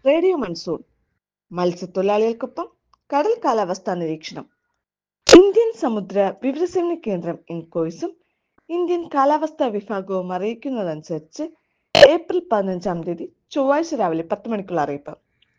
radio monsoon മത്സ്യത്തൊഴിലാളികൾക്കൊപ്പം കടൽ കാലാവസ്ഥാ നിരീക്ഷണം ഇന്ത്യൻ സമുദ്ര വിവരസേവന കേന്ദ്രം ഇൻകോയ്സും ഇന്ത്യൻ കാലാവസ്ഥാ വിഭാഗവും അറിയിക്കുന്നതനുസരിച്ച് ഏപ്രിൽ പതിനഞ്ചാം തീയതി ചൊവ്വാഴ്ച രാവിലെ പത്ത് മണിക്കുള്ള അറിയിപ്പ്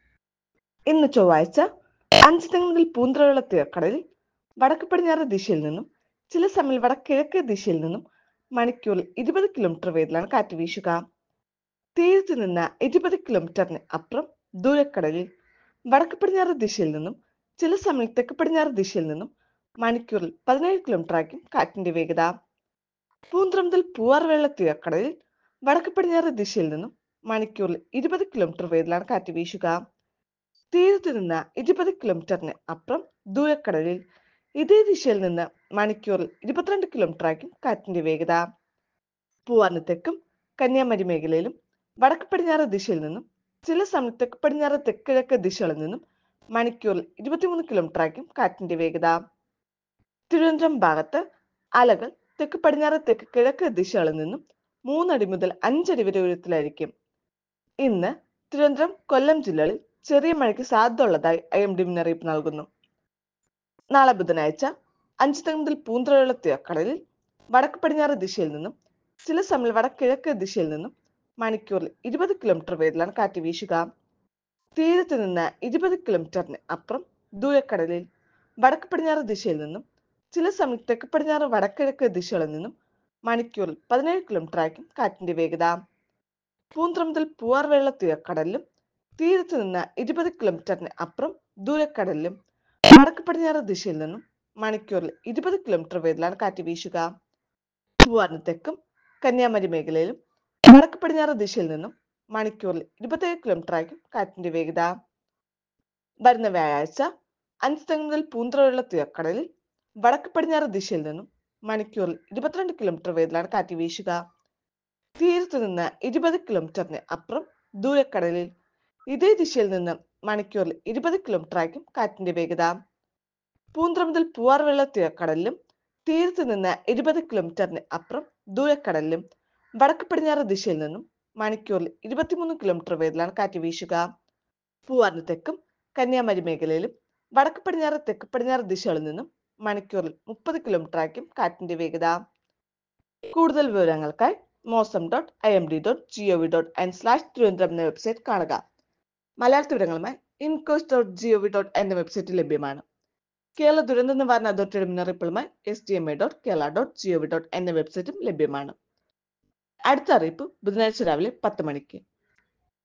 ഇന്ന് ചൊവ്വാഴ്ച അഞ്ച് മുതൽ പൂന്തറയുള്ള തീരക്കടലിൽ വടക്ക് പടിഞ്ഞാറ് ദിശയിൽ നിന്നും ചില സമയം വടക്കിഴക്ക് ദിശയിൽ നിന്നും മണിക്കൂറിൽ ഇരുപത് കിലോമീറ്റർ വേഗത്തിലാണ് കാറ്റ് വീശുക തീരത്ത് നിന്ന് ഇരുപത് കിലോമീറ്ററിന് അപ്പുറം ദൂരക്കടലിൽ വടക്ക് പടിഞ്ഞാറ് ദിശയിൽ നിന്നും ചില സമയം തെക്ക് പടിഞ്ഞാറ് ദിശയിൽ നിന്നും മണിക്കൂറിൽ പതിനേഴ് കിലോമീറ്റർ ആയിരിക്കും കാറ്റിന്റെ വേഗത പൂന്തറ മുതൽ പൂവാർവേള തീരക്കടലിൽ വടക്ക് പടിഞ്ഞാറ് ദിശയിൽ നിന്നും മണിക്കൂറിൽ ഇരുപത് കിലോമീറ്റർ വേഗത്തിലാണ് കാറ്റ് വീശുക തീരത്ത് നിന്ന് ഇരുപത് കിലോമീറ്ററിന് അപ്പുറം ദൂരക്കടലിൽ ഇതേ ദിശയിൽ നിന്ന് മണിക്കൂറിൽ ഇരുപത്തിരണ്ട് കിലോമീറ്റർ ആയിരിക്കും കാറ്റിന്റെ വേഗത പൂവാറിന് തെക്കും കന്യാകുമാരി മേഖലയിലും വടക്ക് പടിഞ്ഞാറ് ദിശയിൽ നിന്നും ചില സമയം തെക്ക് പടിഞ്ഞാറ് തെക്കിഴക്ക് ദിശകളിൽ നിന്നും മണിക്കൂറിൽ ഇരുപത്തിമൂന്ന് കിലോമീറ്റർ ആയിരിക്കും കാറ്റിന്റെ വേഗത തിരുവനന്തപുരം ഭാഗത്ത് അലകൾ തെക്ക് പടിഞ്ഞാറ് തെക്ക് കിഴക്ക് ദിശകളിൽ നിന്നും മൂന്നടി മുതൽ അഞ്ചടി വരെ ഉയരത്തിലായിരിക്കും ഇന്ന് തിരുവനന്തപുരം കൊല്ലം ജില്ലകളിൽ ചെറിയ മഴയ്ക്ക് സാധ്യത ഉള്ളതായി ഐ എം ഡി മുന്നറിയിപ്പ് നൽകുന്നു നാളെ ബുധനാഴ്ച അഞ്ച് മുതൽ പൂന്തറയുള്ള തീരക്കടലിൽ വടക്ക് പടിഞ്ഞാറ് ദിശയിൽ നിന്നും ചില സമയം വടക്കിഴക്ക് ദിശയിൽ നിന്നും മണിക്കൂറിൽ ഇരുപത് കിലോമീറ്റർ വേഗത്തിലാണ് കാറ്റ് വീശുക തീരത്ത് നിന്ന് ഇരുപത് കിലോമീറ്ററിന് അപ്പുറം ദൂരക്കടലിൽ വടക്ക് പടിഞ്ഞാറ് ദിശയിൽ നിന്നും ചില സമയം തെക്ക് പടിഞ്ഞാറ് വടക്കിഴക്ക് ദിശകളിൽ നിന്നും മണിക്കൂറിൽ പതിനേഴ് കിലോമീറ്റർ ആയിരിക്കും കാറ്റിന്റെ വേഗത പൂന്തറ മുതൽ പൂവാർവേള തീരക്കടലിലും തീരത്ത് നിന്ന് ഇരുപത് കിലോമീറ്ററിന് അപ്പുറം ദൂരക്കടലിലും വടക്ക് പടിഞ്ഞാറ് ദിശയിൽ നിന്നും മണിക്കൂറിൽ ഇരുപത് കിലോമീറ്റർ വേഗത്തിലാണ് കാറ്റ് വീശുക പൂവാറിന് തെക്കും കന്യാകുമാരി മേഖലയിലും വടക്ക് പടിഞ്ഞാറ് ദിശയിൽ നിന്നും മണിക്കൂറിൽ ഇരുപത്തേഴ് കിലോമീറ്റർ ആയിരിക്കും കാറ്റിന്റെ വേഗത വരുന്ന വ്യാഴാഴ്ച അഞ്ച് മുതൽ പൂന്തറയുള്ള തീരക്കടലിൽ വടക്ക് പടിഞ്ഞാറ് ദിശയിൽ നിന്നും മണിക്കൂറിൽ ഇരുപത്തിരണ്ട് കിലോമീറ്റർ വേഗത്തിലാണ് കാറ്റ് വീശുക തീരത്ത് നിന്ന് ഇരുപത് കിലോമീറ്ററിന് അപ്പുറം ദൂരക്കടലിൽ ഇതേ ദിശയിൽ നിന്ന് മണിക്കൂറിൽ ഇരുപത് കിലോമീറ്റർ ആയിരിക്കും കാറ്റിന്റെ വേഗത പൂന്തറ മുതൽ പൂവാർവെള്ള തീരക്കടലിലും തീരത്ത് നിന്ന് ഇരുപത് കിലോമീറ്ററിന് അപ്പുറം ദൂരക്കടലിലും വടക്ക് പടിഞ്ഞാറ് ദിശയിൽ നിന്നും മണിക്കൂറിൽ ഇരുപത്തിമൂന്ന് കിലോമീറ്റർ വേഗത്തിലാണ് കാറ്റ് വീശുക പൂവാറിന് തെക്കും കന്യാകുമാരി മേഖലയിലും വടക്ക് പടിഞ്ഞാറ് തെക്ക് പടിഞ്ഞാറ് ദിശകളിൽ നിന്നും മണിക്കൂറിൽ മുപ്പത് കിലോമീറ്റർ ആയിരിക്കും കാറ്റിന്റെ വേഗത കൂടുതൽ വിവരങ്ങൾക്കായി mausam dot I M D dot G O V dot N slash Thiruvananthapuram എന്ന വെബ്സൈറ്റ് കാണുക മലയാള വിവരങ്ങളുമായി INCOIS dot G O V dot എന്ന വെബ്സൈറ്റ് ലഭ്യമാണ് കേരള ദുരന്ത നിവാരണ അതോറിറ്റിയുടെ മുന്നറിയിപ്പുകളുമായി S D M A dot Kerala dot G O V dot എന്ന വെബ്സൈറ്റും ലഭ്യമാണ് അടുത്ത അറിയിപ്പ് ബുധനാഴ്ച രാവിലെ പത്ത് മണിക്ക്